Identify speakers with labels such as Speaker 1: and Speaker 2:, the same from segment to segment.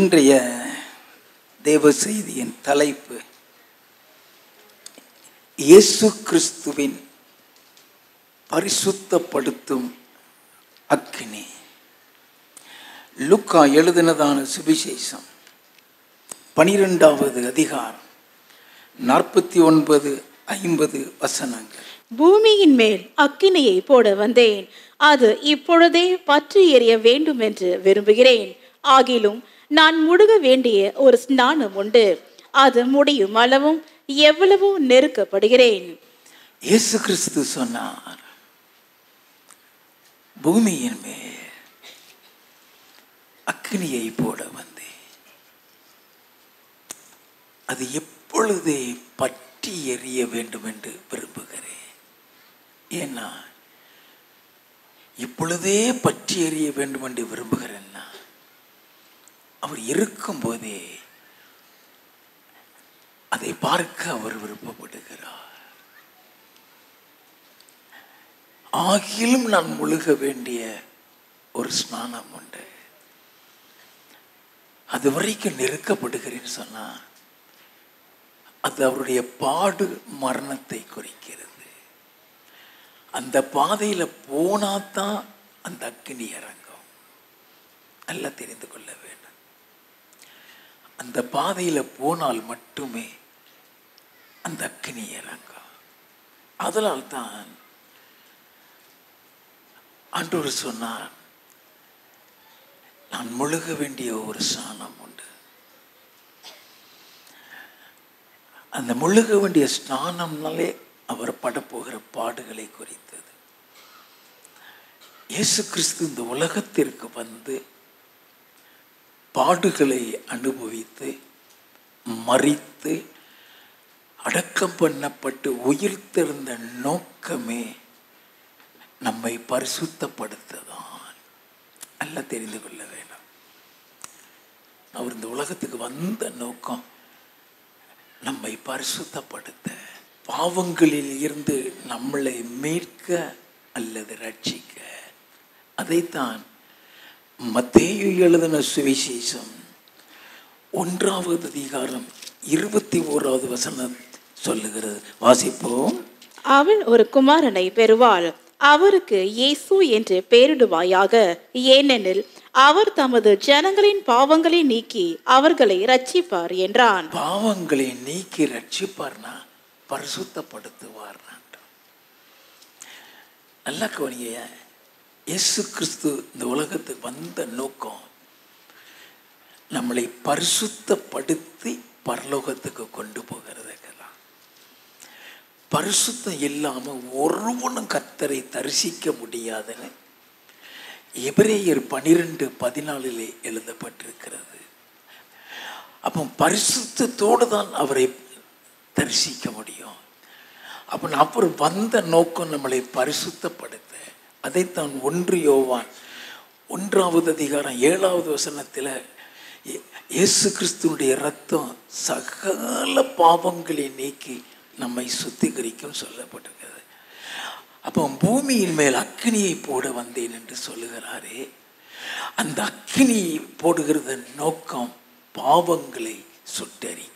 Speaker 1: இன்றைய தேவ செய்தியின் தலைப்பு இயேசு கிறிஸ்துவின் பரிசுத்தப்படுத்தும் அக்கினி லுக்கா எழுதினதான சுவிசேஷம் பனிரெண்டாவது அதிகாரம் நாற்பத்தி ஒன்பது ஐம்பது வசனங்கள்
Speaker 2: பூமியின் மேல் அக்கினியை போட வந்தேன் அது இப்பொழுதே பற்றி எறிய வேண்டும் என்று விரும்புகிறேன் ஆகிலும் நான் முடுக வேண்டிய ஒரு ஸ்நானம் உண்டு அது முடியும் அளவும் எவ்வளவோ நெருக்கப்படுகிறேன்
Speaker 1: இயேசு கிறிஸ்து சொன்னார் பூமியின் மேல் அக்கினியை போட வந்தேன் அது எப்பொழுதே பற்றி எறிய வேண்டும் என்று விரும்புகிறேன் ஏன்னா இப்பொழுதே பற்றி எறிய வேண்டும் என்று விரும்புகிறேன்னா அவர் இருக்கும்போதே அதை பார்க்க அவர் விருப்பப்படுகிறார் ஆகிலும் நான் முழுக வேண்டிய ஒரு ஸ்நானம் உண்டு அது வரைக்கும் நெருக்கப்படுகிறேன்னு சொன்னா அது அவருடைய பாடு மரணத்தை குறிக்கிறது அந்த பாதையில போனாதான் அந்த அக்கினி இறங்கும் நல்லா தெரிந்து கொள்ள வேண்டும் அந்த பாதையில போனால் மட்டுமே அந்த அக்கினி இறங்கும் அதனால் தான் ஆண்டவர் சொன்னார் நான் முழுக வேண்டிய ஒரு ஸ்நானம் உண்டு அந்த முழுக வேண்டிய ஸ்நானம்னாலே அவர் படப்போகிற பாடுகளை குறித்தது இயேசு கிறிஸ்து இந்த உலகத்திற்கு வந்து பாடுகளை அனுபவித்து மறித்து அடக்கம் பண்ணப்பட்டு உயிர்த்தெழுந்த நோக்கமே நம்மை பரிசுத்தப்படுத்ததான் நல்லா தெரிந்து கொள்ள வேண்டும் அவர் இந்த உலகத்துக்கு வந்த நோக்கம் நம்மை பரிசுத்தப்படுத்த பாவங்களில் இருந்து நம்மளை மீட்க அல்லது ரட்சிக்க அதைத்தான் மத்தேயு எழுதின சுவிசேஷம் ஒன்றாவது அதிகாரம் இருபத்தி ஓராவது வசனம் சொல்லுகிறது வாசிப்போம்
Speaker 2: அவள் ஒரு குமாரனை பெறுவாள் அவருக்கு இயேசு என்று பெயரிடுவாயாக ஏனெனில் அவர் தமது ஜனங்களின் பாவங்களை நீக்கி அவர்களை ரட்சிப்பார் என்றான்
Speaker 1: பாவங்களை நீக்கி ரட்சிப்பார்னா பரிசுத்தப்படுத்துவார் நல்லா கவனிங்க இயேசு கிறிஸ்து இந்த உலகத்துக்கு வந்த நோக்கம் நம்மளை பரிசுத்தப்படுத்தி பரலோகத்துக்கு கொண்டு போகிறதுக்கு தான் பரிசுத்தம் இல்லாம ஒருவனும் கத்தரை தரிசிக்க முடியாதுன்னு எபிரேயர் பனிரெண்டு பதினாலிலே எழுதப்பட்டிருக்கிறது அப்போ பரிசுத்தத்தோடு தான் அவரை தரிசிக்க முடியும் அப்போ அவர் வந்த நோக்கம் நம்மளை பரிசுத்தப்படுத்த அதைத்தான் ஒன்று யோவான் ஒன்றாவது அதிகாரம் ஏழாவது வசனத்தில் இயே- இயேசு கிறிஸ்துனுடைய ரத்தம் சகல பாவங்களை நீக்கி நம்மை சுத்திகரிக்கும் சொல்லப்பட்டிருக்கிறது அப்போ பூமியின் மேல் அக்கினியை போட வந்தேன் என்று சொல்லுகிறாரே அந்த அக்கினி போடுகிறது நோக்கம் பாவங்களை சுட்டரிக்க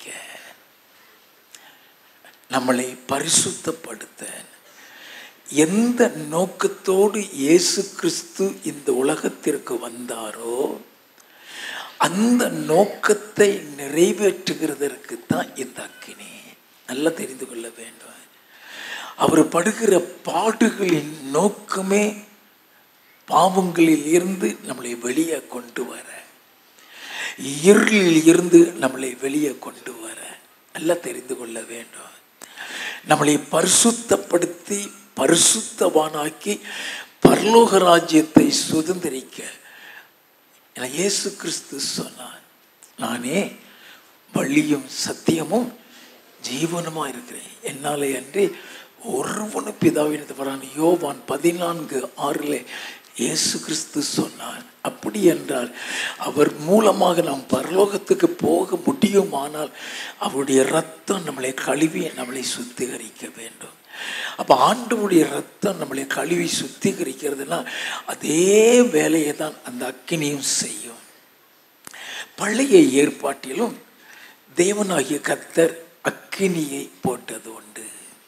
Speaker 1: நம்மளை பரிசுத்தப்படுத்த எந்த நோக்கத்தோடு இயேசு கிறிஸ்து இந்த உலகத்திற்கு வந்தாரோ அந்த நோக்கத்தை நிறைவேற்றுகிறதற்கு தான் இந்த அக்கினி நல்லா தெரிந்து கொள்ள வேண்டும் அவர் படுகிற பாடுகளின் நோக்கமே பாவங்களில் இருந்து நம்மளை வெளியே கொண்டு வர இருளில் இருந்து நம்மளை வெளியே கொண்டு வர நல்லா தெரிந்து கொள்ள வேண்டும் நம்மளை பரிசுத்தப்படுத்தி பரிசுத்தவானாக்கி பரலோக ராஜ்யத்தை சுதந்திரிக்க என இயேசு கிறிஸ்து சொன்னார் நானே வழியும் சத்தியமும் ஜீவனுமா இருக்கிறேன் என்னாலே அன்றி ஒருவனும் பிதாவினது வரான் யோவான் பதினான்கு ஆறில் இயேசு கிறிஸ்து சொன்னார் அப்படி என்றால் அவர் மூலமாக நாம் பரலோகத்துக்கு போக முடியுமானால் அவருடைய ரத்தம் நம்மளை கழுவி நம்மளை சுத்திகரிக்க வேண்டும் அப்போ ஆண்டவருடைய ரத்தம் நம்மளை கழுவி சுத்திகரிக்கிறதுனா அதே வேலையை தான் அந்த அக்கினியும் செய்யும் பழைய ஏற்பாட்டிலும் தேவனாகிய கர்த்தர் அக்கினியை போட்டது உண்டு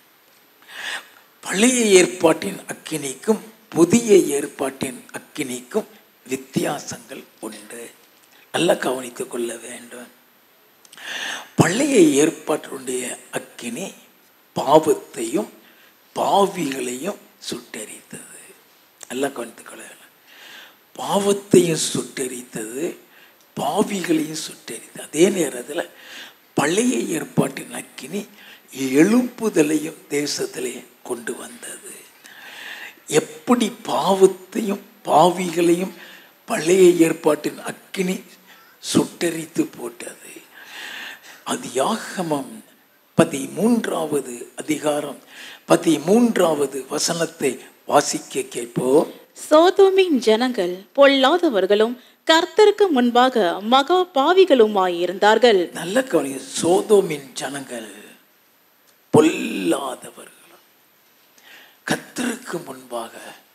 Speaker 1: பழைய ஏற்பாட்டின் அக்கினிக்கும் புதிய ஏற்பாட்டின் அக்கினிக்கும் வித்தியாசங்கள் உண்டு நல்லா கவனித்துக் கொள்ள வேண்டும் பழைய ஏற்பாட்டினுடைய அக்கினி பாவத்தையும் பாவிகளையும் சுட்டெரித்தது நல்லா கவனித்துக் கொள்ள வேண்டும் பாவத்தையும் சுட்டெரித்தது பாவிகளையும் சுட்டெரித்தது அதே நேரத்தில் பழைய ஏற்பாட்டின் அக்கினி எழுப்புதலையும் தேசத்திலே கொண்டு வந்தது எப்படி பாவத்தையும் பாவிகளையும் பழைய ஏற்பாட்டின் அக்கினி சுட்டெரித்து போட்டது அது யாகமம் பதிமூன்றாவது அதிகாரம் பதிமூன்றாவது வசனத்தை வாசிக்க கேட்போம்
Speaker 2: சோதோமின் ஜனங்கள் பொல்லாதவர்களும் கர்த்தருக்கு முன்பாக மகா பாவிகளுமாயிருந்தார்கள்
Speaker 1: நல்ல கவனி சோதோமின் ஜனங்கள் பொல்லாதவர்களும் கத்தருக்கு முன்பாக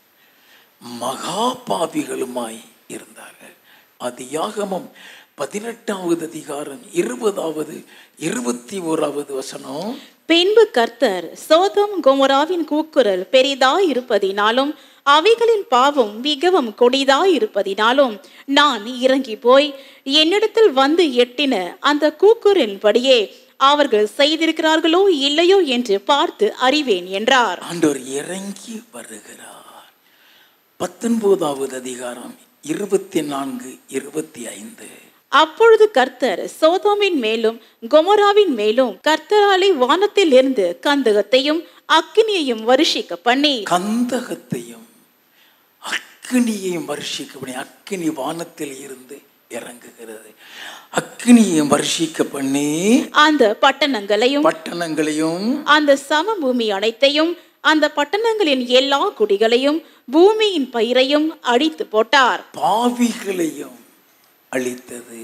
Speaker 1: மகா பாவிகளுமாய் இருந்தார்கள் அது யாகமம் பதினெட்டாவது அதிகாரம் இருபதாவது இருபத்தி ஓராவது வசனம்
Speaker 2: பின்பு கர்த்தர் சோதம் கொமராவின் கூக்குரல் பெரிதாய் இருப்பதினாலும் அவைகளின் பாவம் மிகவும் கொடிதாய் இருப்பதினாலும் நான் இறங்கி போய் என்னிடத்தில் வந்து எட்டின அந்த கூக்குரலின்படியே அவர்கள் செய்திருக்கிறார்களோ இல்லையோ என்று பார்த்து அறிவேன் என்றார்
Speaker 1: ஆண்டவர் இறங்கி வருகிறார் பத்தொன்பதாவது அதிகாரம் இருபத்தி நான்கு இருபத்தி ஐந்து
Speaker 2: அப்பொழுது கர்த்தர் சோதோமின் மேலும் கொமோராவின் மேலும் கர்த்தராலே வானத்தில் இருந்து கந்தகத்தையும் அக்கினியையும் வருஷிக்க பண்ணி
Speaker 1: கந்தகத்தையும் அக்கினியையும் வருஷிக்கப்படி அக்கினி வானத்தில் இருந்து இறங்குகிறது அக்கினியையும் வருஷிக்க பண்ணி
Speaker 2: அந்த பட்டணங்களையும்
Speaker 1: பட்டணங்களையும்
Speaker 2: அந்த சமபூமி அனைத்தையும் அந்த பட்டணங்களின் எல்லா குடிகளையும் பூமியின் பயிரையும் அழித்து போட்டார்
Speaker 1: பாவிகளையும் அழித்தது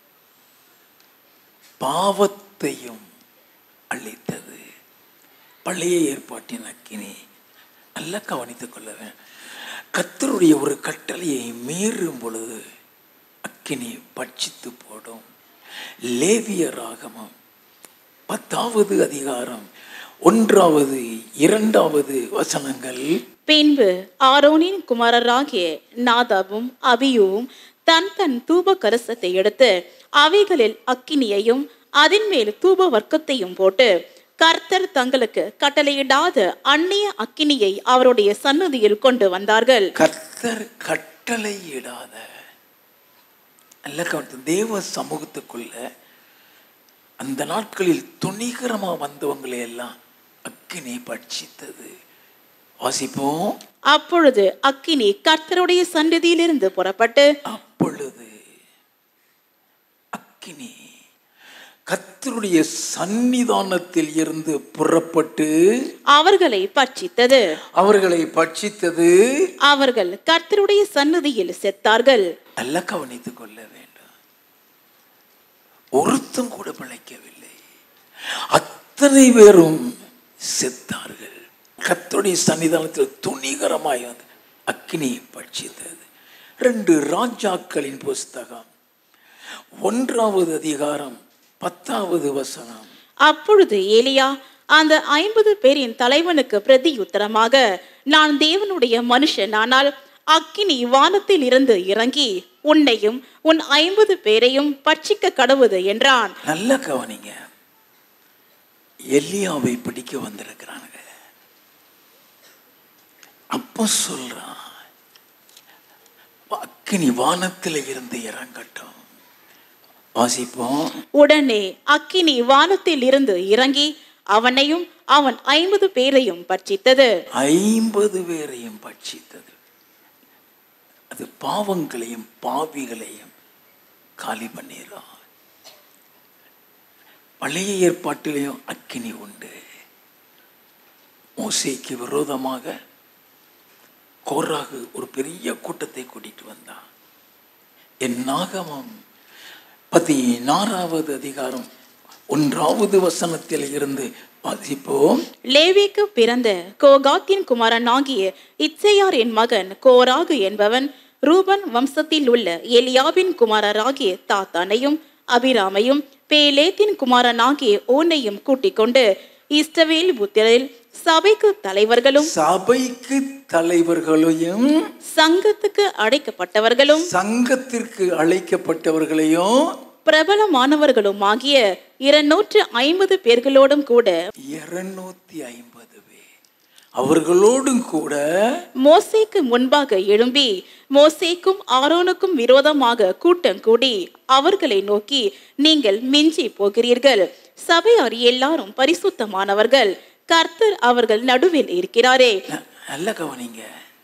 Speaker 1: பாவத்தையும் அழித்தது பழைய ஏற்பாட்டின் அக்கினி நல்லா கவனித்துக் கொள்ள வேண்டும் கர்த்தருடைய ஒரு கட்டளையை மீறும் பொழுது அக்கினி பட்சித்து போடும் லேவிய ராகமம் பத்தாவது அதிகாரம் ஒன்றாவது இரண்டாவது வசனங்கள்
Speaker 2: பின்பு ஆரோனின் குமாரராகிய நாதாவும் அபியூவும் தன் தன் தூப கலசத்தை எடுத்து அவைகளில் அக்கினியையும் அதன் மேல் தூப வர்க்கத்தையும் போட்டு கர்த்தர் தங்களுக்கு கட்டளையிடாத அந்நிய அக்கினியை அவருடைய சன்னதியில் கொண்டு வந்தார்கள்
Speaker 1: கர்த்தர் கட்டளையிடாத நல்ல கவனித்து தேவ சமூகத்துக்குள்ள அந்த நாட்களில் துணிகரமா வந்தவங்களை எல்லாம் அக்கினி பட்சித்தது வாசிப்போம்
Speaker 2: அப்பொழுது அக்கினி கர்த்தருடைய சன்னதியிலிருந்து புறப்பட்டு
Speaker 1: அப்பொழுது அக்கினி கர்த்தருடைய சந்நிதானத்தில் இருந்து புறப்பட்டு
Speaker 2: அவர்களை பட்சித்தது
Speaker 1: அவர்களை பட்சித்தது
Speaker 2: அவர்கள் கர்த்தருடைய சன்னதியில் செத்தார்கள்
Speaker 1: நல்லா கவனித்துக் கொள்ள வேண்டும் ஒருத்தம் கூட பிழைக்கவில்லை அத்தனை பேரும் செத்தார்கள் கர்த்தருடைய சன்னிதானத்தில் துணிகரமாய் வந்து அக்கினியை பட்சித்தது ரெண்டு ராஜாக்களின் புஸ்தகம் ஒன்றாவது அதிகாரம் பத்தாவது வசனம்
Speaker 2: அப்பொழுது ஏலியா அந்த ஐம்பது பேரின் தலைவனுக்கு பிரதியுத்தரமாக நான் தேவனுடைய மனுஷன் ஆனால் அக்கினி வானத்தில் இருந்து இறங்கி உன்னையும் உன் ஐம்பது பேரையும் பட்சிக்க கடவுது என்றான்
Speaker 1: நல்ல கவனிங்க எலியாவை பிடிக்க வந்திருக்கிறானுங்க அப்ப சொல்றான் அக்கினி வானத்தில் இருந்து இறங்கட்டும் வாசிப்போம்
Speaker 2: உடனே அக்கினி வானத்தில் இருந்து இறங்கி அவனையும் அவன் ஐம்பது பேரையும் பட்சித்தது
Speaker 1: ஐம்பது பேரையும் பட்சித்தது அது பாவங்களையும் பாவிகளையும் காலி பண்ணிடுறான் பழைய ஏற்பாட்டிலையும் அக்கினி உண்டு மோசேக்கு விரோதமாக கோராகு ஒரு பெரிய கூட்டத்தை கூட்டிட்டு வந்தான் என் நாகமம் பதினாறாவது அதிகாரம் ஒன்றாவது வசனத்தில் இருந்து வாசிப்போம்
Speaker 2: லேவிக்கு பிறந்த கோகாத்தின் குமாரனாகிய இத்சையாரின் மகன் கோராகு என்பவன் ரூபன் வம்சத்தில் உள்ள எலியாபின் குமாரராகிய தாத்தானையும் அபிராமையும் பேலேத்தின் குமாரனாகிய ஓனையும் கூட்டிக் கொண்டு இஸ்ரவேல் புத்திரில் சபைக்கு தலைவர்களும்
Speaker 1: சபைக்கு தலைவர்களையும்
Speaker 2: சங்கத்துக்கு அழைக்கப்பட்டவர்களும்
Speaker 1: சங்கத்திற்கு அழைக்கப்பட்டவர்களையும்
Speaker 2: பிரபலமானவர்களும் ஆகிய இருநூற்று ஐம்பது பேர்களோடும் கூட
Speaker 1: இருநூத்தி ஐம்பது பேர் அவர்களோடும் கூட
Speaker 2: மோசேக்கு முன்பாக எழும்பி மோசேக்கும் ஆரோனுக்கும் விரோதமாக கூட்டம் கூடி அவர்களை நோக்கி நீங்கள் மிஞ்சி போகிறீர்கள் சபையார் எல்லாரும் பரிசுத்தமானவர்கள் கர்த்தர் அவர்கள் நடுவில் இருக்கிறாரே
Speaker 1: ந- நல்ல கவனிங்க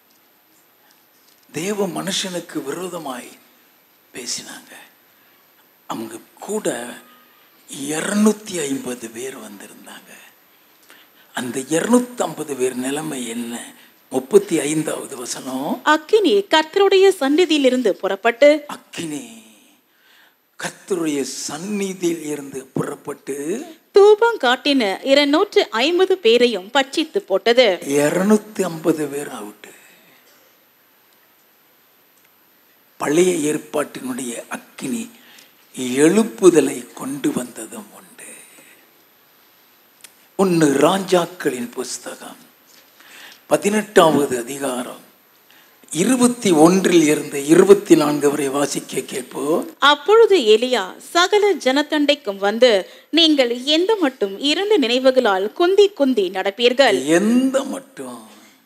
Speaker 1: தேவ மனுஷனுக்கு விரோதமாய் பேசினாங்க அவங்க கூட இருநூத்தி ஐம்பது பேர் வந்திருந்தாங்க அந்த இருநூத்தி ஐம்பது பேர் நிலைமை என்ன முப்பத்தி ஐந்தாவது வசனம்
Speaker 2: அக்கினி கர்த்தருடைய சந்நிதியிலிருந்து புறப்பட்டு
Speaker 1: அக்கினி கர்த்தருடைய சந்நிதியில் இருந்து புறப்பட்டு
Speaker 2: தூபம் காட்டின இருநூற்று ஐம்பது பேரையும் பட்சித்து போட்டது
Speaker 1: இருநூத்தி ஐம்பது பேர் அவுட்டு பழைய ஏற்பாட்டினுடைய அக்கினி எழுப்புதலை கொண்டு வந்ததும் உண்டு ஒன்று ராஜாக்களின் புஸ்தகம் பதினெட்டாவது அதிகாரம் இருபத்தி ஒன்றில் இருந்து இருபத்தி நான்கு வரை வாசிக்க கேட்போம்
Speaker 2: அப்பொழுது எலியா சகல ஜனத்தண்டைக்கும் வந்து நீங்கள் எந்த மட்டும் இரண்டு நினைவுகளால் குந்தி குந்தி நடப்பீர்கள்
Speaker 1: எந்த மட்டும்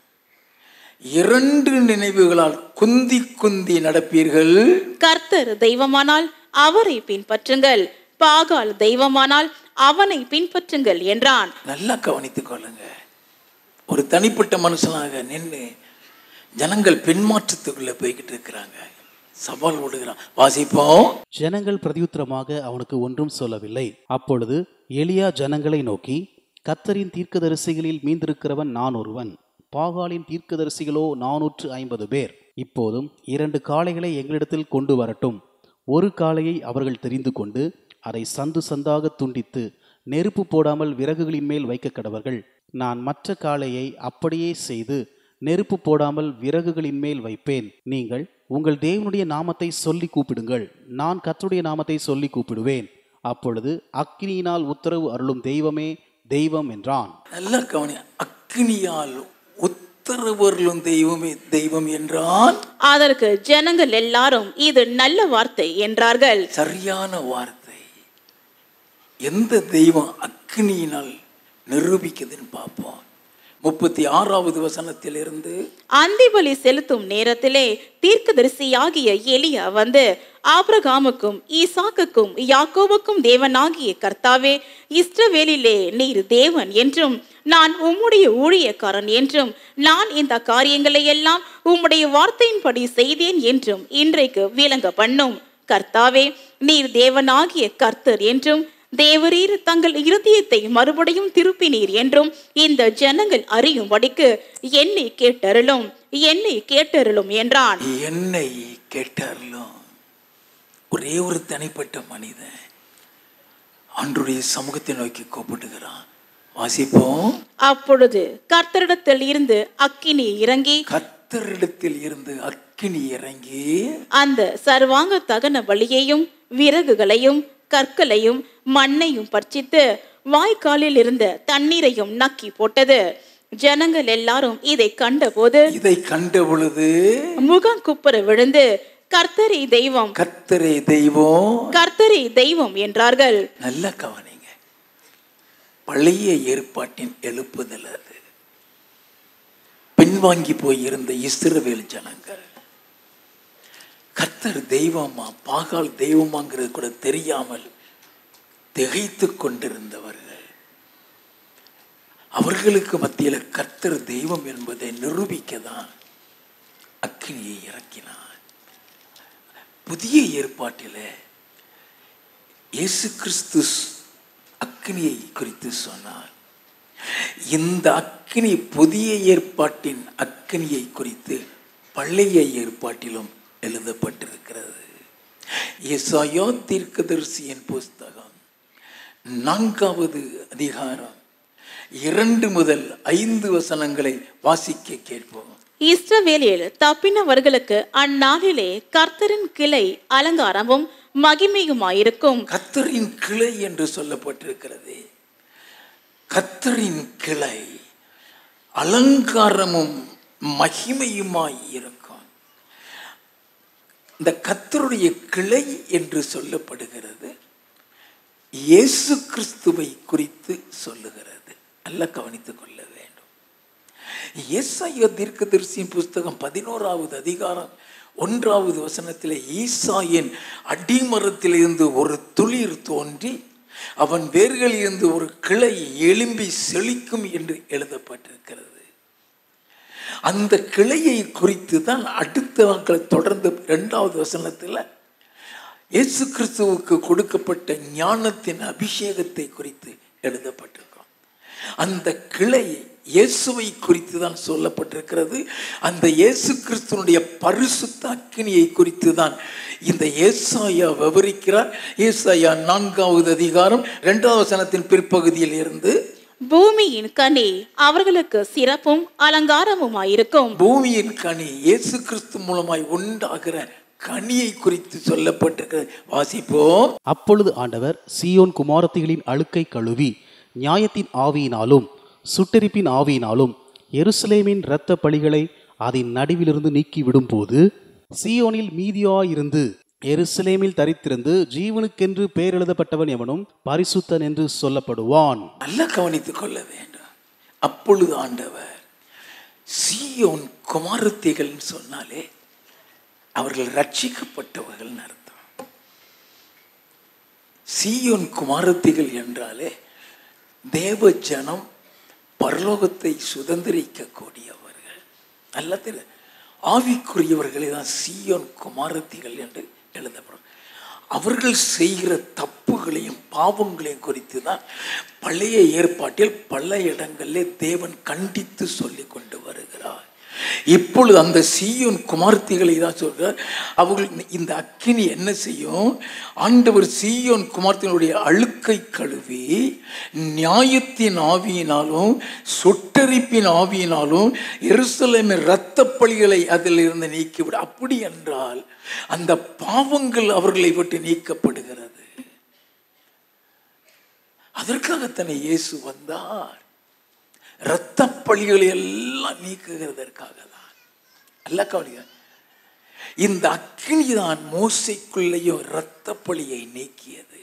Speaker 1: இரண்டு நினைவுகளால் குந்தி குந்தி நடப்பீர்கள்
Speaker 2: கர்த்தர் தெய்வமானால் அவரை பின்பற்றுங்கள் பாகால் தெய்வமானால் அவனை பின்பற்றுங்கள் என்றான்
Speaker 1: நல்லா கவனித்துக் கொள்ளுங்க ஒரு தனிப்பட்ட மனுஷனாக நின்று ஜனங்கள் பின்மாற்றத்துக்குள்ள போய்கிட்டு இருக்கிறாங்க சவால் விடுகிறான் வாசிப்போம்
Speaker 3: ஜனங்கள் பிரதியுத்தரமாக அவனுக்கு ஒன்றும் சொல்லவில்லை அப்பொழுது எலியா ஜனங்களை நோக்கி கத்தரின் தீர்க்கதரிசிகளில் மீந்திருக்கிறவன் நான் ஒருவன் பாகாலின் தீர்க்கதரிசிகளோ நானூற்று ஐம்பது பேர் இப்போதும் இரண்டு காளைகளை எங்களிடத்தில் கொண்டு வரட்டும் ஒரு காளையை அவர்கள் தெரிந்து கொண்டு அதை சந்து சந்தாக துண்டித்து நெருப்பு போடாமல் விறகுகளின் மேல் வைக்க கடவர்கள் நான் மற்ற காளையை அப்படியே செய்து நெருப்பு போடாமல் விறகுகளின் மேல் வைப்பேன் நீங்கள் உங்கள் தேவனுடைய நாமத்தை சொல்லி கூப்பிடுங்கள் நான் கர்த்தருடைய நாமத்தை சொல்லி கூப்பிடுவேன் அப்பொழுது அக்கினியினால் உத்தரவு அருளும் தெய்வமே தெய்வம் என்றான்
Speaker 1: நல்லா கவனி அக்னியால் உத்தரவர்களும் தெய்வமே தெய்வம் என்றால்
Speaker 2: அதற்கு ஜனங்கள் எல்லாரும் இது நல்ல வார்த்தை என்றார்கள்
Speaker 1: சரியான வார்த்தை எந்த தெய்வம் அக்னியினால் நிரூபிக்குதுன்னு பார்ப்போம் முப்பத்தி ஆறாவது வசனத்திலிருந்து
Speaker 2: அந்திபலி செலுத்தும் நேரத்திலே தீர்க்கதரிசியாகிய எலியா வந்து ஆபிரகாமுக்கும் ஈசாக்குக்கும் யாக்கோபுக்கும் தேவனாகிய கர்த்தாவே இஸ்ரவேலிலே நீர் தேவன் என்றும் நான் உம்முடைய ஊழியக்காரன் என்றும் நான் இந்த காரியங்களை எல்லாம் உம்முடைய வார்த்தையின்படி செய்தேன் என்றும் இன்றைக்கு விளங்க பண்ணும் கர்த்தாவே நீர் தேவனாகிய கர்த்தர் என்றும் தேவரீர் தங்கள் இருதயத்தை மறுபடியும் திருப்பினீர் என்றும் இந்த ஜனங்கள் அறியும்படிக்கு என்னை கேட்டருளும் என்னை கேட்டருளும் என்றான்
Speaker 1: என்னை கேட்டார்களும் ஒரே ஒரு தனிப்பட்ட மனிதன் ஆண்டுடைய சமூகத்தை நோக்கி கூப்பிடுகிறான் வாசிப்போம்
Speaker 2: அப்பொழுது கர்த்தரிடத்தில் இருந்து அக்கினி இறங்கி
Speaker 1: கத்தரிடத்தில் இருந்து அக்கினி இறங்கி
Speaker 2: அந்த சர்வாங்க தகன பலியையும் விறகுகளையும் கற்களையும் மண்ணையும் பட்சித்து வாய்க்காலில் இருந்த தண்ணீரையும் நக்கி போட்டது ஜனங்கள் எல்லாரும் இதை கண்டபோது
Speaker 1: இதை கண்ட பொழுது
Speaker 2: முகம் குப்புற விழுந்து கர்த்தரை தெய்வம்
Speaker 1: கர்த்தரே தெய்வம்
Speaker 2: கர்த்தரை தெய்வம் என்றார்கள்
Speaker 1: நல்ல கவனிங்க பழைய ஏற்பாட்டின் எழுப்புதல் அது பின்வாங்கி போய் இருந்த இஸ்ரவேல் ஜனங்கள் கர்த்தர் தெய்வமா பாகால் தெய்வமாங்கிறது கூட தெரியாமல் திகைத்து கொண்டிருந்தவர்கள் அவர்களுக்கு மத்தியில் கர்த்தர் தெய்வம் என்பதை நிரூபிக்க தான் அக்கினியை இறக்கினார் புதிய ஏற்பாட்டில் இயேசு கிறிஸ்து அக்கினியை குறித்து சொன்னார் இந்த அக்கினி புதிய ஏற்பாட்டின் அக்கினியை குறித்து பழைய ஏற்பாட்டிலும் எழுதப்பட்டிருக்கிறது எசாயா தீர்க்கதரிசியின் புஸ்தகம் நான்காவது அதிகாரம் இரண்டு முதல் ஐந்து வசனங்களை வாசிக்க கேட்போம்
Speaker 2: இஸ்ரவேலில் தப்பினவர்களுக்கு அந்நாளிலே கர்த்தரின் கிளை அலங்காரமும் மகிமையுமாயிருக்கும்
Speaker 1: கத்தரின் கிளை என்று சொல்லப்பட்டிருக்கிறது கத்தரின் கிளை அலங்காரமும் மகிமையுமாய் இருக்கும் இந்த கத்தருடைய கிளை என்று சொல்லப்படுகிறது இயேசு கிறிஸ்துவை குறித்து சொல்லுகிறது நல்ல கவனித்துக் கொள்ள வேண்டும் ஏசாயா தீர்க்கதரிசியின் புஸ்தகம் பதினோராவது அதிகாரம் ஒன்றாவது வசனத்தில் ஈசாயின் அடிமரத்திலிருந்து ஒரு துளிர் தோன்றி அவன் வேர்களிலிருந்து ஒரு கிளை எழும்பி செழிக்கும் என்று எழுதப்பட்டிருக்கிறது அந்த கிளையை குறித்து தான் அடுத்தவர்களை தொடர்ந்து இரண்டாவது வசனத்தில் இயேசு கிறிஸ்துவுக்கு கொடுக்கப்பட்ட ஞானத்தின் அபிஷேகத்தை குறித்து எழுதப்பட்டிருக்கும் அந்த கிளை இயேசுவை குறித்து தான் சொல்லப்பட்டிருக்கிறது அந்த இயேசு கிறிஸ்துவனுடைய பரிசுத்த அக்கினியை குறித்து தான் இந்த ஏசாயா விவரிக்கிறார் ஏசாயா நான்காவது அதிகாரம் இரண்டாவது வசனத்தின் பிற்பகுதியில் இருந்து
Speaker 2: பூமியின் கனி அவர்களுக்கு சிறப்பும் அலங்காரமுமாயிருக்கும்
Speaker 1: பூமியின் கனி இயேசு கிறிஸ்து மூலமாய் உண்டாகிற கனியை குறித்து சொல்லப்பட்டிருக்கிறது வாசிப்போம்
Speaker 3: அப்பொழுது ஆண்டவர் சீயோன் குமாரத்திகளின் அழுக்கை கழுவி நியாயத்தின் ஆவியினாலும் சுட்டெரிப்பின் ஆவியினாலும் எருசலேமின் இரத்த பலிகளை அதன் நடுவிலிருந்து நீக்கி விடும்போது சீயோனில் மீதியாயிருந்து எருசலேமில் தரித்திருந்து ஜீவனுக்கென்று பெயர் எழுதப்பட்டவன் எவனும் பரிசுத்தன் என்று சொல்லப்படுவான்
Speaker 1: நல்லா கவனித்துக் கொள்ள வேண்டும் அப்பொழுது ஆண்டவர் சீயோன் குமாரத்திகள் சொன்னாலே அவர்கள் ரட்சிக்கப்பட்டவர்கள் அர்த்தம் சீயோன் குமாரத்திகள் என்றாலே தேவ ஜனம் பரலோகத்தை சுதந்திரிக்க கூடியவர்கள் நல்ல தெரிய ஆவிக்குரியவர்களை தான் சீயோன் குமாரத்திகள் என்று எழுதப்படும் அவர்கள் செய்கிற தப்புகளையும் பாவங்களையும் குறித்து தான் பழைய ஏற்பாட்டில் பல இடங்களிலே தேவன் கண்டித்து சொல்லி கொண்டு வருகிறார் இப்பொழுது அந்த சீயோன் குமார்த்திகளை தான் சொல்கிறார் அவர்கள் இந்த அக்கினி என்ன செய்யும் ஆண்டவர் சீயோன் குமார்த்திகளுடைய அழுக்கை கழுவி நியாயத்தின் ஆவியினாலும் சொட்டரிப்பின் ஆவியினாலும் எருசலேமின் இரத்த பலிகளை அதில் இருந்து நீக்கிவிடும் அப்படி என்றால் அந்த பாவங்கள் அவர்களை விட்டு நீக்கப்படுகிறது அதற்காகத்தானே இயேசு வந்தார் இரத்த பழிகளை எல்லாம் நீக்குகிறதற்காக தான் அல்ல கவனிங்க இந்த அக்கினி தான் மோசைக்குள்ளேயும் இரத்த பழியை நீக்கியது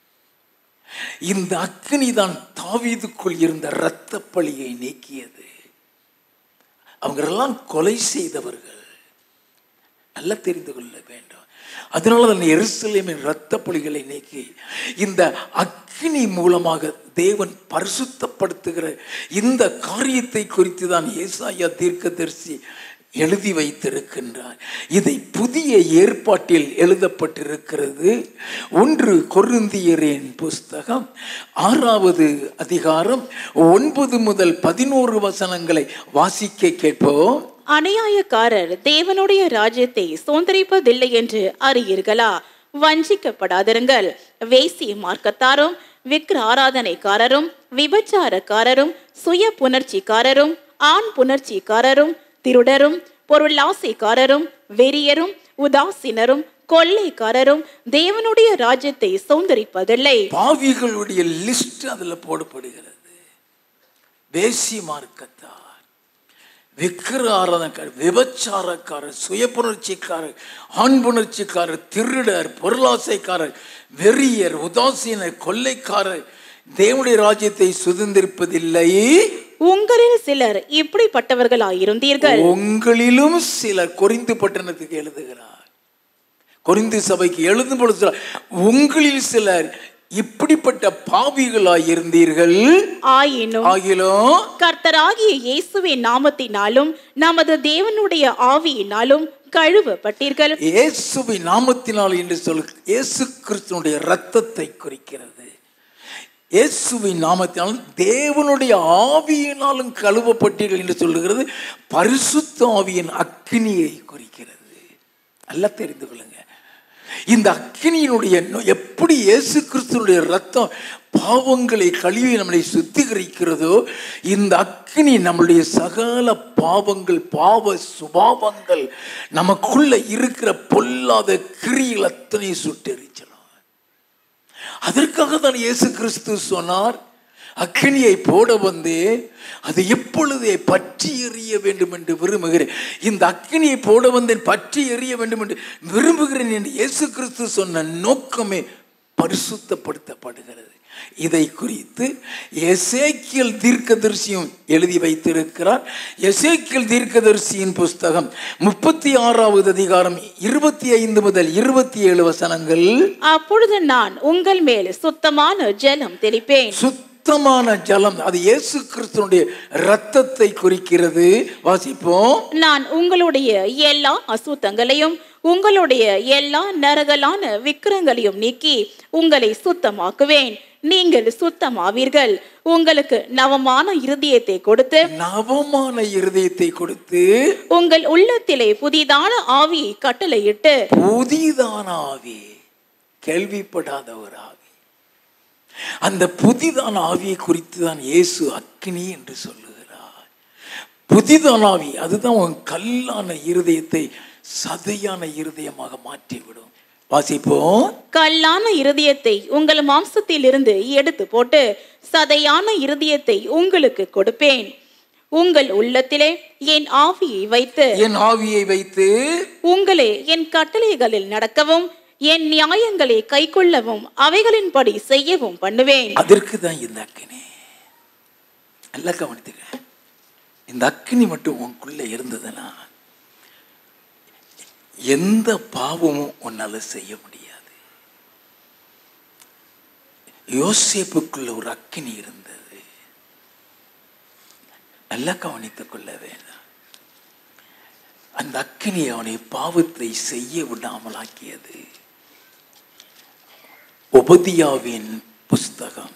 Speaker 1: இந்த அக்கினி தான் தாவீதுக்குள் இருந்த இரத்த பழியை நீக்கியது அவங்களெல்லாம் கொலை செய்தவர்கள் நல்லா தெரிந்து கொள்ள வேண்டும் அதனால தான் எருசலேமின் இரத்த பலிகளை நீக்கி இந்த அக்கினி மூலமாக தேவன் பரிசுத்தப்படுத்துகிற இந்த காரியத்தை குறித்து தான் ஏசாயா தீர்க்கதரிசி எழுதி வைத்திருக்கின்றார் இதை புதிய ஏற்பாட்டில் எழுதப்பட்டிருக்கிறது ஒன்று கொருந்தியரின் புஸ்தகம் ஆறாவது அதிகாரம் ஒன்பது முதல் பதினோரு வசனங்களை வாசிக்க கேட்போம்
Speaker 2: அநியாயக்காரர் தேவனுடைய ராஜ்யத்தை சுதந்திரிப்பதில்லை என்று அறியீர்களா வஞ்சிக்கப்படாதிருங்கள் வேசி மார்க்கத்தாரும் விக்கிர ஆராதனைக்காரரும் விபச்சாரக்காரரும் சுய புணர்ச்சிக்காரரும் ஆண் புணர்ச்சிக்காரரும் திருடரும் பொருளாசைக்காரரும் வெறியரும் உதாசீனரும் கொள்ளைக்காரரும் தேவனுடைய ராஜ்யத்தை சுதந்திரிப்பதில்லை
Speaker 1: பாவிகளுடைய லிஸ்ட் அதில் போடப்படுகிறது வேசி மார்க்கத்தார் விக்கிர ஆராதனைக்காரர் விபச்சாரக்காரர் சுயப்புணர்ச்சிக்காரர் ஆண் புணர்ச்சிக்காரர் திருடர் பொருளாசைக்காரர் வெறியர் உதாசீனர் கொள்ளைக்காரர் தேவனுடைய ராஜ்யத்தை சுதந்திரிப்பதில்லை
Speaker 2: உங்களில் சிலர் இப்படிப்பட்டவர்களாயிருந்தீர்கள்
Speaker 1: உங்களிலும் சிலர் கொரிந்து பட்டணத்துக்கு எழுதுகிறார் கொரிந்து சபைக்கு எழுதும் பொழுது சொல்றார், உங்களில் சிலர் இப்படிப்பட்ட பாவிகளாய் இருந்தீர்கள்
Speaker 2: ஆயினும்
Speaker 1: ஆகிலும்
Speaker 2: கர்த்தராகிய இயேசுவின் நாமத்தினாலும் நமது தேவனுடைய ஆவியினாலும் கழுவப்பட்டீர்கள்
Speaker 1: இயேசுவின் நாமத்தினால் என்று சொல் இயேசு கிறிஸ்துனுடைய இரத்தத்தை குறிக்கிறது இயேசுவின் நாமத்தினாலும் தேவனுடைய ஆவியினாலும் கழுவப்பட்டீர்கள் என்று சொல்லுகிறது பரிசுத்த ஆவியின் அக்கினியை குறிக்கிறது நல்லா தெரிந்து கொள்ளுங்க இந்த அக்கினியினுடைய நோ- எப்படி இயேசு கிறிஸ்துனுடைய ரத்தம் பாவங்களை கழுவி நம்மளை சுத்திகரிக்கிறதோ இந்த அக்கினி நம்மளுடைய சகல பாவங்கள் பாவ சுபாவங்கள் நமக்குள்ள இருக்கிற பொல்லாத கிரிகள் அத்தனை சுட்டெரிச்சலாம் அதற்காக தான் இயேசு கிறிஸ்து சொன்னார் அக்கினியை போட வந்தேன் அது எப்பொழுதே பற்றி எறிய வேண்டும் என்று விரும்புகிறேன் இந்த அக்கினியை போட வந்தேன் பற்றி எறிய வேண்டும் என்று விரும்புகிறேன் என்று இயேசு கிறிஸ்து சொன்ன நோக்கமே பரிசுத்தப்படுத்தப்படுகிறது இதை குறித்து எசேக்கியல் தீர்க்கதரிசியும் எழுதி வைத்திருக்கிறார் எசேக்கியல் தீர்க்கதரிசியின் புஸ்தகம் முப்பத்தி ஆறாவது அதிகாரம் இருபத்தி ஐந்து முதல் இருபத்தி ஏழு வசனங்கள்
Speaker 2: அப்பொழுது நான் உங்கள் மேல் சுத்தமான ஜலம் தெளிப்பேன்
Speaker 1: சுத்தமான ஜலம் அது இயேசு கிறிஸ்துனுடைய ரத்தத்தை குறிக்கிறது வாசிப்போம்
Speaker 2: நான் உங்களுடைய எல்லா அசுத்தங்களையும் உங்களுடைய எல்லா நரகலான விக்கிரங்களையும் நீக்கி உங்களை சுத்தமாக்குவேன் நீங்கள் சுத்தமாவீர்கள் உங்களுக்கு நவமான இருதயத்தை கொடுத்து
Speaker 1: நவமான இருதயத்தை கொடுத்து
Speaker 2: உங்கள் உள்ளத்திலே புதிதான ஆவியை கட்டளையிட்டு
Speaker 1: புதிதான ஆவி கேள்விப்படாத ஒரு ஆவி அந்த புதிதான ஆவியை குறித்து தான் இயேசு அக்கினி என்று சொல்லுகிறார் புதிதான ஆவி அதுதான் உன் கல்லான இருதயத்தை சதையான இருதயமாக மாற்றிவிடும் வாசிப்போம்
Speaker 2: கல்லான இருதயத்தை உங்கள் மாம்சத்திலிருந்து எடுத்து போட்டு சதையான இருதயத்தை உங்களுக்கு கொடுப்பேன் உங்கள் உள்ளத்திலே என் ஆவியை வைத்து
Speaker 1: என் ஆவியை வைத்து
Speaker 2: உங்களே என் கட்டளைகளில் நடக்கவும் என் நியாயங்களை கைக்கொள்ளவும் அவைகளின்படி செய்யவும் பண்ணுவேன்
Speaker 1: அதற்கு தான் இந்த அக்கினி நல்லா கவனித்துக்க இந்த அக்கினி மட்டும் உனக்குள்ள இருந்ததுன்னா எந்த பாவமும் உன்னால செய்ய முடியாது யோசேப்புக்குள்ள ஒரு அக்கினி இருந்தது நல்லா கவனித்துக் கொள்ள வேண்டாம் அந்த அக்கினி அவனை பாவத்தை செய்ய விடாமலாக்கியது உபதியாவின் புஸ்தகம்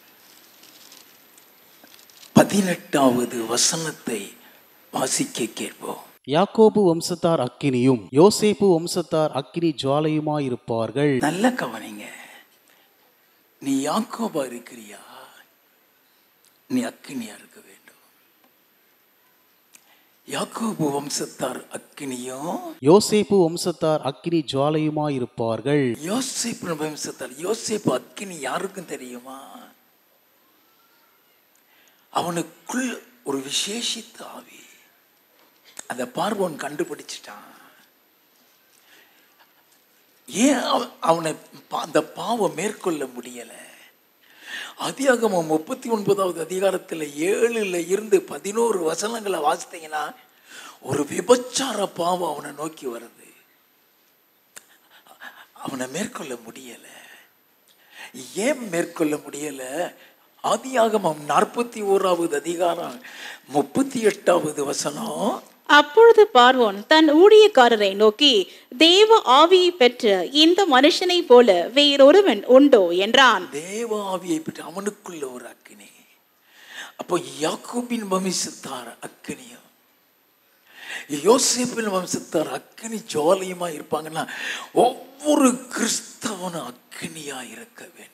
Speaker 1: பதினெட்டாவது வசனத்தை வாசிக்க கேட்போம்
Speaker 3: யாக்கோபு வம்சத்தார் அக்கினியும் யோசேப்பு வம்சத்தார் அக்கினி ஜுவாலையுமாயிருப்பார்கள்
Speaker 1: நல்ல கவனிங்க நீ யாக்கோபா இருக்கிறியா நீ அக்கினியா இருக்க வேண்டும் யாக்கோபு வம்சத்தார் அக்கினியும்
Speaker 3: யோசேப்பு வம்சத்தார் அக்கினி ஜுவாலையுமாயிருப்பார்கள்
Speaker 1: யோசேப்பு வம்சத்தார் யோசேப்பு அக்கினி யாருக்கும் தெரியுமா அவனுக்குள் ஒரு விசேஷித்த ஆவி அந்த பார்வோன் கண்டுபிடிச்சிட்டான் ஏன் அவ- அவனை பா- அந்த பாவம் மேற்கொள்ள முடியல அதிகாகமம் முப்பத்தி ஒன்பதாவது அதிகாரத்தில் ஏழுல இருந்து பதினோரு வசனங்களை வாசித்தீங்கன்னா ஒரு விபச்சார பாவம் அவனை நோக்கி வருது அவனை மேற்கொள்ள முடியல ஏன் மேற்கொள்ள முடியல ஆதியாகமம் நாற்பத்தி ஓராவது அதிகாரம் முப்பத்தி எட்டாவது வசனம்
Speaker 2: அப்பொழுது பார்வோன் தன் ஊழியக்காரரை நோக்கி தேவ ஆவியை பெற்ற இந்த மனுஷனைப் போல வேறொருவன் உண்டோ என்றான்
Speaker 1: தேவ ஆவியை பெற்று அவனுக்குள்ள ஒரு அக்கினி அப்போ யாக்கோபின் வம்சத்தார் அக்கினியும் யோசேப்பின் வம்சத்தார் அக்கினி ஜோலியுமா இருப்பாங்கன்னா ஒவ்வொரு கிறிஸ்தவனும் அக்கினியா இருக்க வேண்டும்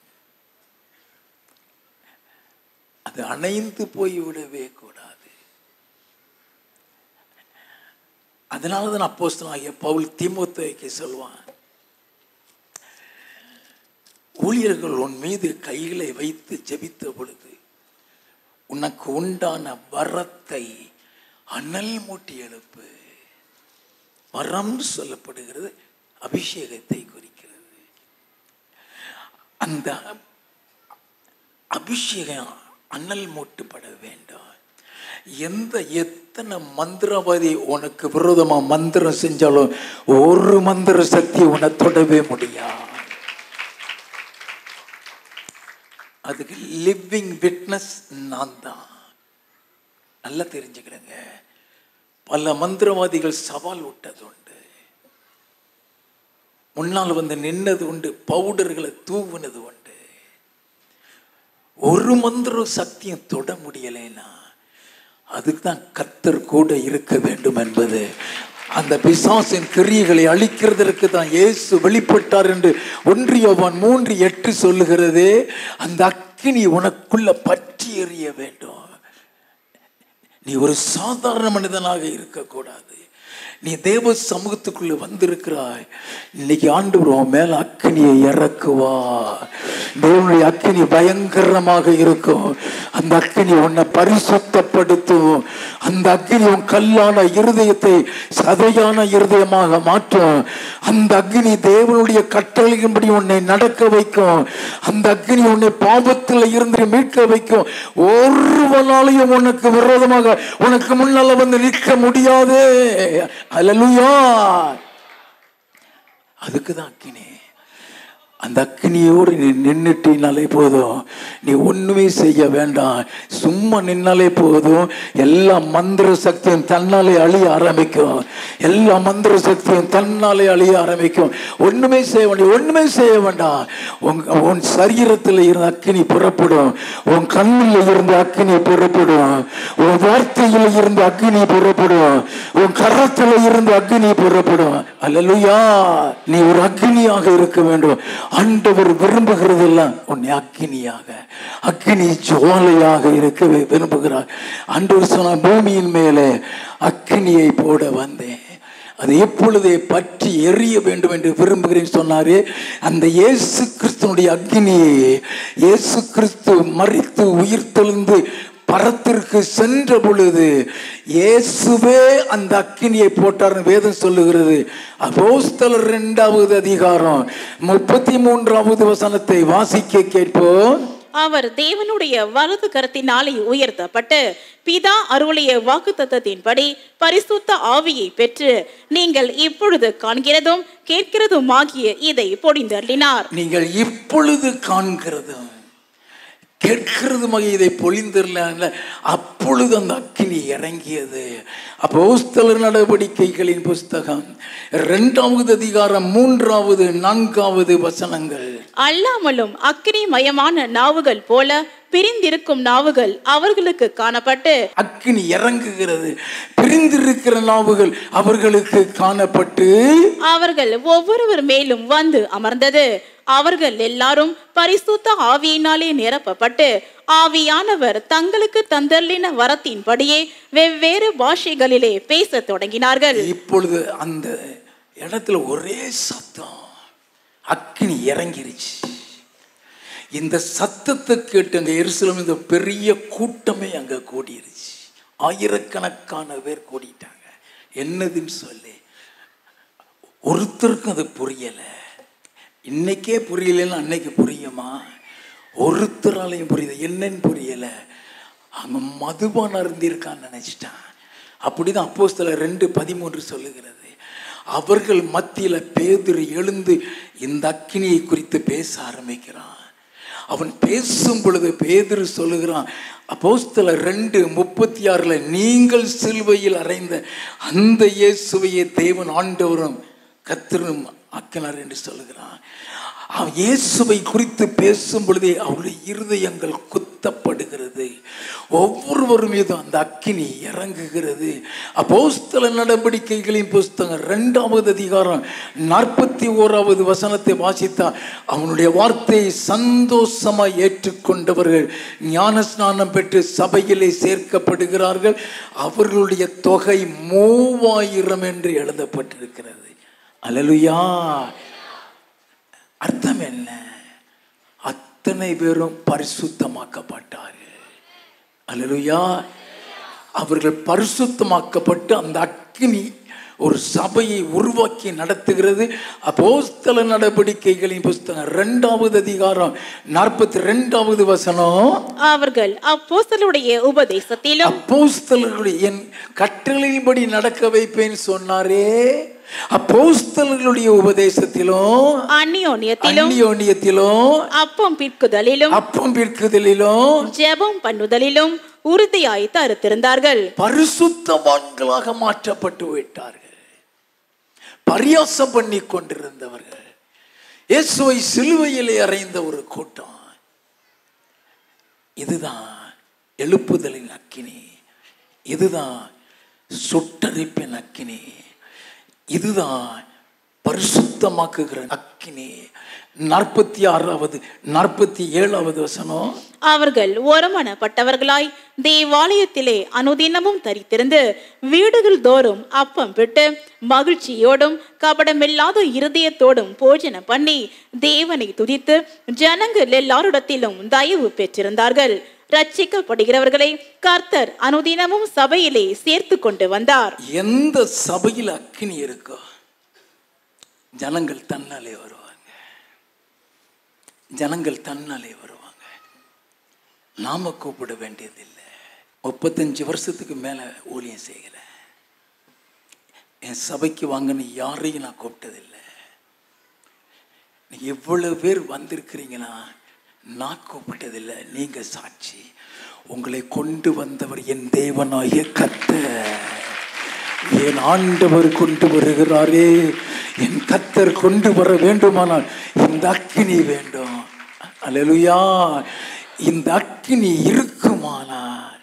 Speaker 1: அது அணைந்து போய் விடவே கூடாது அதனால தான் அப்போஸ்தலனாகிய பவுல் தீமோத்தேயுக்கு சொல்வான் ஊழியர்கள் உன் மீது கைகளை வைத்து ஜெபித்த பொழுது உனக்கு உண்டான வரத்தை அனல் மூட்டி எழுப்பு வரம்னு சொல்லப்படுகிறது அபிஷேகத்தை குறிக்கிறது அந்த அபிஷேகம் அனல் மூட்டுப்பட வேண்டும் எந்த எத்தனை மந்திரவாதி உனக்கு விரோதமா மந்திரம் செஞ்சாலும் ஒரு மந்திர சக்தி உன்னை தொடவே முடியாது அதுக்கு லிவிங் விட்னஸ் நான் தான் நல்லா தெரிஞ்சுக்கிறேங்க பல மந்திரவாதிகள் சவால் விட்டது உண்டு முன்னால் வந்து நின்னது உண்டு பவுடர்களை தூவுனது உண்டு ஒரு மந்திர சக்தியும் தொட முடியலைன்னா அதுக்கு தான் கத்தர் கூட இருக்க வேண்டும் என்பது அந்த பிசாசின் கிரியைகளை அழிக்கிறதற்கு தான் இயேசு வெளிப்பட்டார் என்று ஒன்றியவன் மூன்று எட்டு சொல்லுகிறது அந்த அக்கினி உனக்குள்ள பற்றி எறிய வேண்டும் நீ ஒரு சாதாரண மனிதனாக இருக்கக்கூடாது நீ தேவ சமூகத்துக்குள்ள வந்திருக்கிறாய் இன்னைக்கு ஆண்டவர் உன் மேல அக்கினியை இறக்குவா தேவனுடைய அக்கினி பயங்கரமாக இருக்கும் அந்த அக்கினி உன்னை பரிசுத்தப்படுத்தும் அந்த அக்கினி உன் கல்லான இருதயத்தை சதையான இருதயமாக மாற்றும் அந்த அக்னி தேவனுடைய கட்டளையின்படி உன்னை நடக்க வைக்கும் அந்த அக்னி உன்னை பாவத்தில் இருந்து மீட்க வைக்கும் ஒருவனாலையும் உனக்கு விரோதமாக உனக்கு முன்னால வந்து நிற்க முடியாது அல்லலுயா அதுக்கு தான் அக்கினி அந்த அக்கினியோடு நீ நின்றுட்டினாலே போதும் நீ ஒண்ணுமே செய்ய வேண்டாம் சும்மா நின்னாலே போதும் எல்லா மந்திர சக்தியும் தன்னாலே அழிய ஆரம்பிக்கும் எல்லா மந்திர சக்தியும் தன்னாலே அழிய ஆரம்பிக்கும் ஒண்ணுமே செய்ய வேண்டாம் ஒண்ணுமே செய்ய வேண்டாம் உன் உன் சரீரத்தில் இருந்த அக்கினி புறப்படும் உன் கண்ணில் இருந்து அக்கினி புறப்படும் உன் வார்த்தையில் இருந்து அக்கினி புறப்படும் உன் கரத்தில் இருந்து அக்கினி புறப்படும் அல்லலுயா நீ ஒரு அக்னியாக இருக்க வேண்டும் ஆண்டவர் விரும்புகிறதெல்லாம் உன்னை அக்கினியாக அக்கினி ஜுவாலையாக இருக்க விரும்புகிறார் ஆண்டவர் சொன்ன பூமியின் மேலே அக்கினியை போட வந்தேன் அது எப்பொழுதே பற்றி எரிய வேண்டும் என்று விரும்புகிறேன் சொன்னாரே அந்த இயேசு கிறிஸ்துனுடைய அக்னியை இயேசு கிறிஸ்து மறித்து உயிர் தெழுந்து பரத்திற்கு சென்ற பொழுது இயேசுவே அந்த அக்கினியை போட்டார்னு வேதம் சொல்லுகிறது அப்போஸ்தலர் இரண்டாவது அதிகாரம் முப்பத்தி மூன்றாவது வசனத்தை வாசிக்க கேட்போம்
Speaker 2: அவர் தேவனுடைய வலது கரத்தினாலே உயர்த்தப்பட்டு பிதா அருளிய வாக்குத்தத்தத்தின்படி பரிசுத்த ஆவியை பெற்று நீங்கள் இப்பொழுது காண்கிறதும் கேட்கிறதுமாகிய இதை பொடிந்தள்ளினார்
Speaker 1: நீங்கள் இப்பொழுது காண்கிறதும் கேட்கிறதுமாக இதை பொழிந்திரல அப்பொழுது அந்த அக்கினி இறங்கியது அப்போஸ்தலர் நடவடிக்கைகளின் புஸ்தகம் இரண்டாவது அதிகாரம் மூன்றாவது நான்காவது வசனங்கள்
Speaker 2: அல்லாமலும் அக்கினிமயமான நாவுகள் போல பிரிந்திருக்கும் நாவுகள் அவர்களுக்கு காணப்பட்டு
Speaker 1: அக்கினி இறங்குகிறது பிரிந்திருக்கிற நாவுகள் அவர்களுக்கு காணப்பட்டு
Speaker 2: அவர்கள் ஒவ்வொருவர் மேலும் வந்து அமர்ந்தது அவர்கள் எல்லாரும் பரிசுத்த ஆவியினாலே நிரப்பப்பட்டு ஆவியானவர் தங்களுக்கு தந்தள்ளின வரத்தின்படியே வெவ்வேறு பாஷைகளிலே பேசத் தொடங்கினார்கள்
Speaker 1: இப்பொழுது அந்த இடத்துல ஒரே சத்தம் அக்கினி இறங்கிருச்சு இந்த சத்தத்தை கேட்டு அங்க எருசலம் இந்த பெரிய கூட்டமே அங்க கூடிருச்சு ஆயிரக்கணக்கான பேர் கூடிட்டாங்க என்னதுன்னு சொல்லி ஒருத்தருக்கும் அது புரியலை இன்னைக்கே புரியலைன்னா அன்னைக்கு புரியுமா ஒருத்தராலையும் புரியல என்னன்னு புரியல அவன் மதுபானம் அருந்திருக்கான்னு நினைச்சிட்டான் அப்படிதான் அப்போஸ்தல ரெண்டு பதிமூன்று சொல்லுகிறது அவர்கள் மத்தியில பேதுரு எழுந்து இந்த அக்கினியை குறித்து பேச ஆரம்பிக்கிறான் அவன் பேசும் பொழுது பேதுரு சொல்லுகிறான் அப்போஸ்தல ரெண்டு முப்பத்தி ஆறுல நீங்கள் சிலுவையில் அறைந்த அந்த இயேசுவையே தேவன் ஆண்டவரும் கத்திரும் ஆக்கினார் என்று சொல்லுகிறான் அவன் இயேசுவை குறித்து பேசும் பொழுதே அவருடைய இருதயங்கள் குத்தப்படுகிறது ஒவ்வொருவர் மீதும் அந்த அக்கினி இறங்குகிறது அப்போஸ்தல நடவடிக்கைகளின் புஸ்தகம் இரண்டாவது அதிகாரம் நாற்பத்தி ஓராவது வசனத்தை வாசித்தால் அவனுடைய வார்த்தையை சந்தோஷமாய் ஏற்றுக்கொண்டவர்கள் ஞான ஸ்நானம் பெற்று சபையிலே சேர்க்கப்படுகிறார்கள் அவர்களுடைய தொகை மூவாயிரம் என்று எழுதப்பட்டிருக்கிறது அலலுயா அர்த்தம் என்ன அத்தனை பேரும் பரிசுத்தமாக்கப்பட்டார்கள் அல்லலுயா அவர்கள் பரிசுத்தமாக்கப்பட்டு அந்த அக்கினி ஒரு சபையை உருவாக்கி நடத்துகிறது அப்போஸ்தல நடவடிக்கைகளின் புஸ்தகம் இரண்டாவது அதிகாரம் நாற்பத்தி ரெண்டாவது வசனம்
Speaker 2: அவர்கள் அப்போஸ்தலருடைய உபதேசத்திலும்
Speaker 1: அப்போஸ்தலர்களுடைய என் கட்டளையின்படி நடக்க வைப்பேன் சொன்னாரே அப்போஸ்தலர்களுடைய உபதேசத்திலும்
Speaker 2: அந்நியோன்யத்திலும்
Speaker 1: அந்நியோன்யத்திலும்
Speaker 2: அப்பம் பிற்குதலிலும்
Speaker 1: அப்பம் பிற்குதலிலும்
Speaker 2: ஜெபம் பண்ணுதலிலும் உறுதியாய் தருத்திருந்தார்கள்
Speaker 1: பரிசுத்தவான்களாக மாற்றப்பட்டு விட்டார்கள் பரியாசம் பண்ணி கொண்டிருந்தவர்கள் இயேசுவை சிலுவையிலே அறைந்த ஒரு கூட்டம் இதுதான் எழுப்புதலின் அக்கினி இதுதான் சுட்டரிப்பின் அக்கினி இதுதான் பரிசுத்தமாக்குகிற அக்கினி நாற்பத்தி ஆறாவது நாற்பத்தி ஏழாவது வசனம்
Speaker 2: அவர்கள் ஒருமனப்பட்டவர்களாய் தேவாலயத்திலே அனுதினமும் தரித்திருந்து வீடுகள் தோறும் அப்பம் விட்டு மகிழ்ச்சியோடும் கபடமில்லாத இருதயத்தோடும் போஜனம் பண்ணி தேவனை துதித்து ஜனங்கள் எல்லாரிடத்திலும் தயவு பெற்றிருந்தார்கள் ரட்சிக்கப்படுகிறவர்களை கர்த்தர் அனுதினமும் சபையிலே சேர்த்து கொண்டு வந்தார்
Speaker 1: எந்த சபையில் அக்கினி இருக்கோ ஜனங்கள் தன்னாலே வருவாங்க ஜனங்கள் தன்னாலே வருவாங்க நாம கூப்பிட வேண்டியதில்லை முப்பத்தஞ்சு வருஷத்துக்கு மேலே ஊழியம் செய்யல என் சபைக்கு வாங்கன்னு யாரையும் நான் கூப்பிட்டதில்லை நீங்க எவ்வளவு பேர் வந்திருக்கிறீங்கன்னா நான் கூப்பிட்டதில்லை நீங்க சாட்சி உங்களை கொண்டு வந்தவர் என் தேவனாகிய கர்த்தர் என் ஆண்டவர் கொண்டு வருகிறாரே என் கத்தர் கொண்டு வர வேண்டுமானால் இந்த அக்கினி வேண்டும் அல்லேலூயா இந்த அக்கினி இருக்குமானால்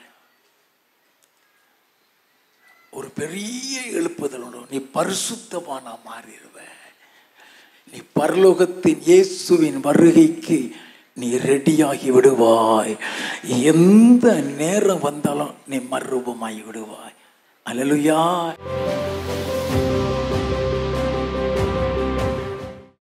Speaker 1: ஒரு பெரிய எழுப்புதல் உண்டு. நீ பரிசுத்தமானா மாறிடுவ நீ பரலோகத்தின் இயேசுவின் வருகைக்கு நீ ரெடியாகி விடுவாய் எந்த நேரம் வந்தாலும் நீ மறுரூபமாகி விடுவாய் அல்லேலூயா